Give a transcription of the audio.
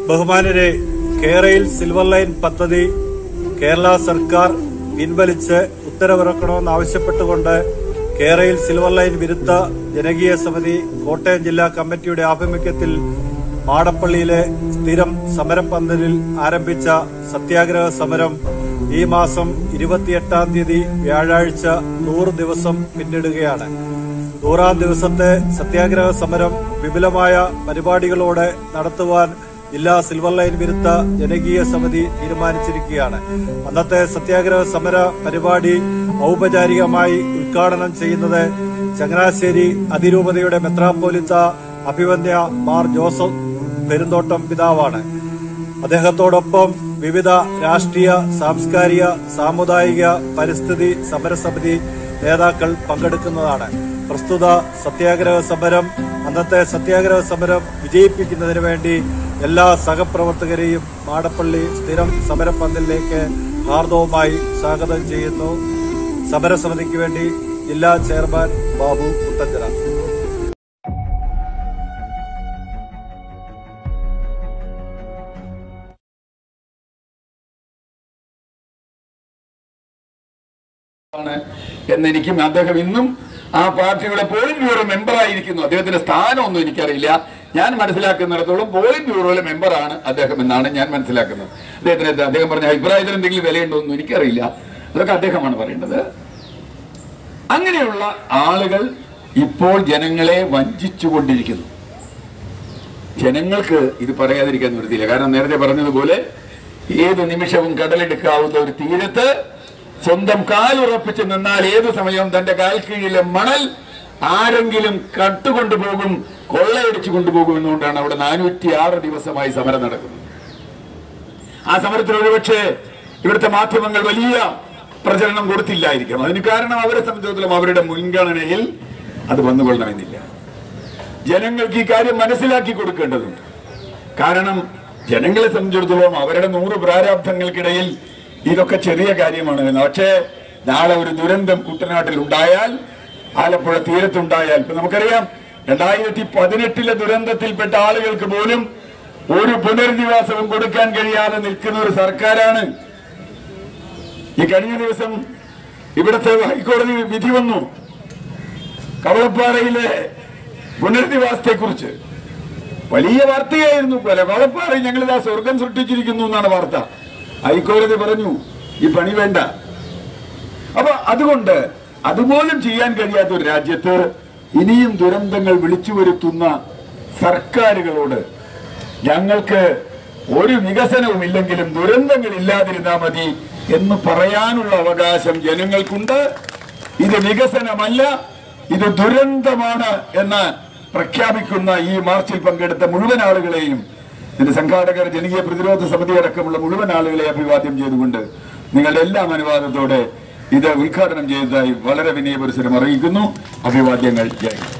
ബഹുമാനരെ കേരയിൽ silver line പദ്ധതി കേരള സർക്കാർ പിൻവലിച്ച് ഉത്തരവിറക്കണമെന്ന് ആവശ്യപ്പെട്ടുകൊണ്ട് കേരയിൽ സിൽവർ ലൈൻ വിരുദ്ധ ജനകീയ സമിതി കോട്ടയം ജില്ലാ കമ്മിറ്റിയുടെ ആഭിമുഖ്യത്തിൽ മാടപ്പള്ളിയിലെ സ്ഥിരം സമരപ്പന്തലിൽ ആരംഭിച്ച സത്യാഗ്രഹ സമരം ഈ മാസം ഇരുപത്തിയെട്ടാം തീയതി വ്യാഴാഴ്ച നൂറ് ദിവസം പിന്നിടുകയാണ് നൂറാം ദിവസത്തെ സത്യാഗ്രഹ സമരം വിപുലമായ പരിപാടികളോടെ നടത്തുവാൻ ജില്ലാ സിൽവർ ലൈൻ വിരുദ്ധ ജനകീയ സമിതി തീരുമാനിച്ചിരിക്കുകയാണ് അന്നത്തെ സത്യാഗ്രഹ സമര പരിപാടി ഔപചാരികമായി ഉദ്ഘാടനം ചെയ്യുന്നത് ചങ്ങനാശ്ശേരി അതിരൂപതയുടെ മെത്രാപ്പോലിത്ത അഭിവന്യ മാർ ജോസഫ് പെരുന്തോട്ടം പിതാവാണ് അദ്ദേഹത്തോടൊപ്പം വിവിധ രാഷ്ട്രീയ സാംസ്കാരിക സാമുദായിക പരിസ്ഥിതി സമരസമിതി നേതാക്കൾ പങ്കെടുക്കുന്നതാണ് പ്രസ്തുത സത്യാഗ്രഹ സമരം അന്നത്തെ സത്യാഗ്രഹ സമരം വിജയിപ്പിക്കുന്നതിന് വേണ്ടി എല്ലാ സഹപ്രവർത്തകരെയും മാടപ്പള്ളി സ്ഥിരം സമരപ്പന്തലിലേക്ക് ഹാർദവുമായി സ്വാഗതം ചെയ്യുന്നു സമരസമിതിക്ക് വേണ്ടി ജില്ലാ ചെയർമാൻ ബാബു കുട്ടഞ്ചിറ ആണ് എന്നെനിക്കും അദ്ദേഹം ഇന്നും ആ പാർട്ടിയുടെ പോളിംഗ് ബ്യൂറോ മെമ്പറായിരിക്കുന്നു അദ്ദേഹത്തിന്റെ സ്ഥാനമൊന്നും എനിക്കറിയില്ല ഞാൻ മനസ്സിലാക്കുന്നിടത്തോളം പോളിംഗ് ബ്യൂറോയിലെ മെമ്പറാണ് അദ്ദേഹം എന്നാണ് ഞാൻ മനസ്സിലാക്കുന്നത് അദ്ദേഹത്തിന് എന്താ- അദ്ദേഹം പറഞ്ഞ അഭിപ്രായത്തിൽ എന്തെങ്കിലും വിലയുണ്ടോ എന്നും എനിക്കറിയില്ല അതൊക്കെ അദ്ദേഹമാണ് പറയേണ്ടത് അങ്ങനെയുള്ള ആളുകൾ ഇപ്പോൾ ജനങ്ങളെ വഞ്ചിച്ചുകൊണ്ടിരിക്കുന്നു ജനങ്ങൾക്ക് ഇത് പറയാതിരിക്കാൻ നിവൃത്തിയില്ല കാരണം നേരത്തെ പറഞ്ഞതുപോലെ ഏത് നിമിഷവും കടലെടുക്കാവുന്ന ഒരു തീരത്ത് സ്വന്തം കാലുറപ്പിച്ച് നിന്നാൽ ഏത് സമയവും തന്റെ കാൽ കീഴിലെ മണൽ ആരെങ്കിലും കട്ടുകൊണ്ടുപോകും കൊള്ളയടിച്ചു കൊണ്ടുപോകും എന്നുകൊണ്ടാണ് അവിടെ നാനൂറ്റി ആറ് ദിവസമായി സമരം നടക്കുന്നത് ആ സമരത്തിൽ ഒരുപക്ഷെ ഇവിടുത്തെ മാധ്യമങ്ങൾ വലിയ പ്രചരണം കൊടുത്തില്ലായിരിക്കും അതിന് കാരണം അവരെ സംബന്ധിച്ചിടത്തോളം അവരുടെ മുൻഗണനയിൽ അത് വന്നുകൊള്ളണമെന്നില്ല ജനങ്ങൾക്ക് ഈ കാര്യം മനസ്സിലാക്കി കൊടുക്കേണ്ടതുണ്ട് കാരണം ജനങ്ങളെ സംബന്ധിച്ചിടത്തോളം അവരുടെ നൂറ് പ്രാരാബ്ധങ്ങൾക്കിടയിൽ ഇതൊക്കെ ചെറിയ കാര്യമാണ് എന്ന്. പക്ഷേ നാളെ ഒരു ദുരന്തം കുട്ടനാട്ടിൽ ഉണ്ടായാൽ ആലപ്പുഴ തീരത്തുണ്ടായാൽ ഇപ്പൊ നമുക്കറിയാം രണ്ടായിരത്തി പതിനെട്ടിലെ ദുരന്തത്തിൽപ്പെട്ട ആളുകൾക്ക് പോലും ഒരു പുനരധിവാസവും കൊടുക്കാൻ കഴിയാതെ നിൽക്കുന്ന ഒരു സർക്കാരാണ് ഈ കഴിഞ്ഞ ദിവസം ഇവിടുത്തെ ഹൈക്കോടതി വിധി വന്നു കവളപ്പാറയിലെ പുനരധിവാസത്തെ കുറിച്ച് വലിയ വാർത്തയായിരുന്നു പല കവളപ്പാറയിൽ ഞങ്ങൾ ഇതാ സ്വർഗം സൃഷ്ടിച്ചിരിക്കുന്നു എന്നാണ് വാർത്ത ഹൈക്കോടതി പറഞ്ഞു ഈ പണി വേണ്ട അപ്പൊ അതുകൊണ്ട് അതുപോലും ചെയ്യാൻ കഴിയാത്ത ഒരു രാജ്യത്ത് ഇനിയും ദുരന്തങ്ങൾ വിളിച്ചു വരുത്തുന്ന സർക്കാരുകളോട് ഞങ്ങൾക്ക് ഒരു വികസനവും ഇല്ലെങ്കിലും ദുരന്തങ്ങൾ ഇല്ലാതിരുന്നാൽ മതി എന്ന് പറയാനുള്ള അവകാശം ജനങ്ങൾക്കുണ്ട് ഇത് വികസനമല്ല ഇത് ദുരന്തമാണ് എന്ന് പ്രഖ്യാപിക്കുന്ന ഈ മാർച്ചിൽ പങ്കെടുത്ത മുഴുവൻ ആളുകളെയും ഇതിന്റെ സംഘാടകർ ജനകീയ പ്രതിരോധ സമിതി അടക്കമുള്ള മുഴുവൻ ആളുകളെ അഭിവാദ്യം ചെയ്തുകൊണ്ട് നിങ്ങളുടെ എല്ലാം അനുവാദത്തോടെ ഇത് ഉദ്ഘാടനം ചെയ്തതായി വളരെ വിനയപരിസരം അറിയിക്കുന്നു അഭിവാദ്യങ്ങൾ ജയ് ഹിന്ദ്.